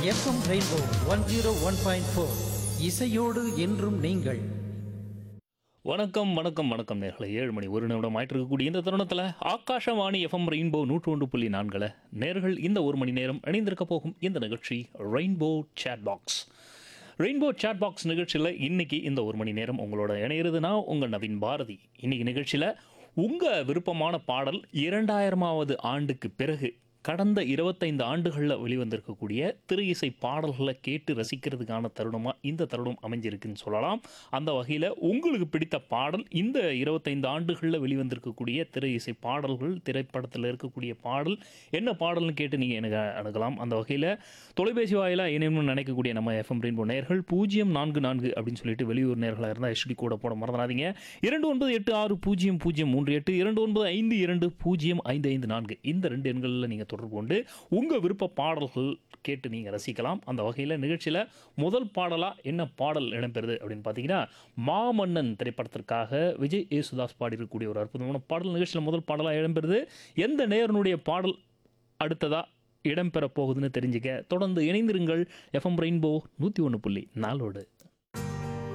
FM rainbow one zero one point four இசையோடு என்றும் நீங்கள் வணக்கம் வணக்கம் வணக்கம் நேர்களை ஏழு மணி ஒரு நிமிடம் ஆயிட்டு இருக்கக்கூடிய இந்த தருணத்தில் ஆகாஷவாணி எஃப்எம் ரெயின்போ நூற்று ஒன்று புள்ளி நான்கில் நேர்கள் இந்த ஒரு மணி நேரம் இணைந்திருக்க போகும் இந்த நிகழ்ச்சி rainbow chat box rainbow chat box நிகழ்ச்சியில் இன்னைக்கு இந்த ஒரு மணி நேரம் உங்களோட இணையிறதுனா உங்கள் நவீன் பாரதி இன்னைக்கு நிகழ்ச்சியில் உங்கள் விருப்பமான பாடல் இரண்டாயிரமாவது ஆண்டுக்கு பிறகு கடந்த இருபத்தைந்து ஆண்டுகளில் வெளிவந்திருக்கக்கூடிய திரு இசை பாடல்களை கேட்டு ரசிக்கிறதுக்கான தருணமாக இந்த தருணம் அமைஞ்சிருக்குன்னு சொல்லலாம் அந்த வகையில் உங்களுக்கு பிடித்த பாடல் இந்த இருபத்தைந்து ஆண்டுகளில் வெளிவந்திருக்கக்கூடிய திரு இசை பாடல்கள் திரைப்படத்தில் இருக்கக்கூடிய பாடல் என்ன பாடல்னு கேட்டு நீங்கள் எனக்கு அணுகலாம் அந்த வகையில் தொலைபேசி வாயிலாக இணையம்னு நினைக்கக்கூடிய நம்ம எஃப்எம் ரெயின்போ நேர்கள் பூஜ்ஜியம் நான்கு நான்கு அப்படின்னு சொல்லிட்டு வெளியூர் நேர்களாக இருந்தால் எஸ்டி கூட போட மறந்துடாதீங்க இரண்டு ஒன்பது எட்டு ஆறு பூஜ்ஜியம் பூஜ்ஜியம் மூன்று எட்டு இரண்டு ஒன்பது ஐந்து இரண்டு பூஜ்ஜியம் ஐந்து ஐந்து நான்கு இந்த ரெண்டு எண்களில் நீங்கள் தொடர்பு கொண்டு உங்கள் விருப்ப பாடல்கள் கேட்டு நீங்கள் ரசிக்கலாம் அந்த வகையில் நிகழ்ச்சியில் முதல் பாடலாக என்ன பாடல் இடம்பெறுது அப்படின்னு பார்த்தீங்கன்னா மாமன்னன் திரைப்படத்திற்காக விஜய் ஏசுதாஸ் பாடியிருக்கக்கூடிய ஒரு அற்புதமான பாடல் நிகழ்ச்சியில் முதல் பாடலாக இடம்பெறுது எந்த நேரனுடைய பாடல் அடுத்ததாக இடம்பெற போகுதுன்னு தெரிஞ்சுக்க தொடர்ந்து இணைந்திருங்கள் எஃப்எம் ரெயின்போ நூற்றி ஒன்று புள்ளி நாலோடு